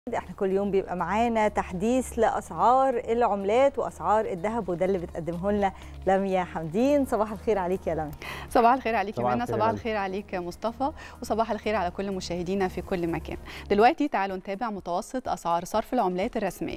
احنا كل يوم بيبقى معانا تحديث لاسعار العملات واسعار الذهب وده اللي بتقدمه لنا لميا حمدين صباح الخير عليك يا لميا صباح الخير عليك صباح منى الخير صباح يا الخير عليك مصطفى وصباح الخير على كل مشاهدينا في كل مكان دلوقتي تعالوا نتابع متوسط اسعار صرف العملات الرسميه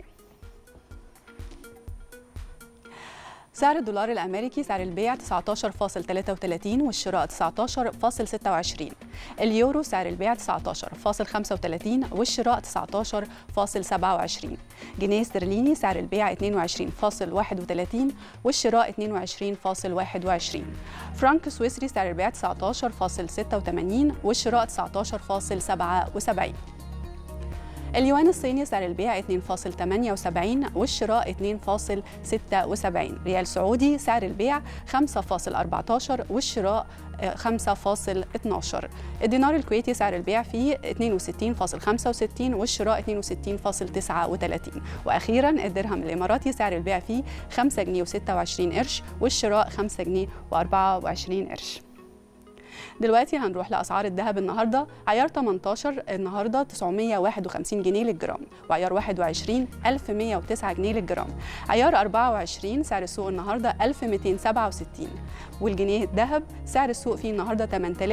سعر الدولار الامريكي سعر البيع 19.33 والشراء 19.26 اليورو سعر البيع 19.35 والشراء 19.27 جنيه استرليني سعر البيع 22.31 والشراء 22.21 فرانك سويسري سعر البيع 19.86 والشراء 19.77 اليوان الصيني سعر البيع 2.78 والشراء 2.76 ريال سعودي سعر البيع 5.14 والشراء 5.12 الدينار الكويتي سعر البيع فيه 62.65 والشراء 62.39 واخيرا الدرهم الاماراتي سعر البيع فيه 5 جنيه و26 قرش والشراء 5 جنيه و24 قرش دلوقتي هنروح لاسعار الذهب النهارده عيار 18 النهارده 951 جنيه للجرام وعيار 21 1109 جنيه للجرام عيار 24 سعر السوق النهارده 1267 والجنيه الذهب سعر السوق فيه النهارده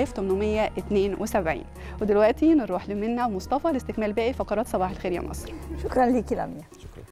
8872 ودلوقتي نروح لمنى ومصطفى لاستكمال باقي فقرات صباح الخير يا مصر شكرا ليكي لميا شكرا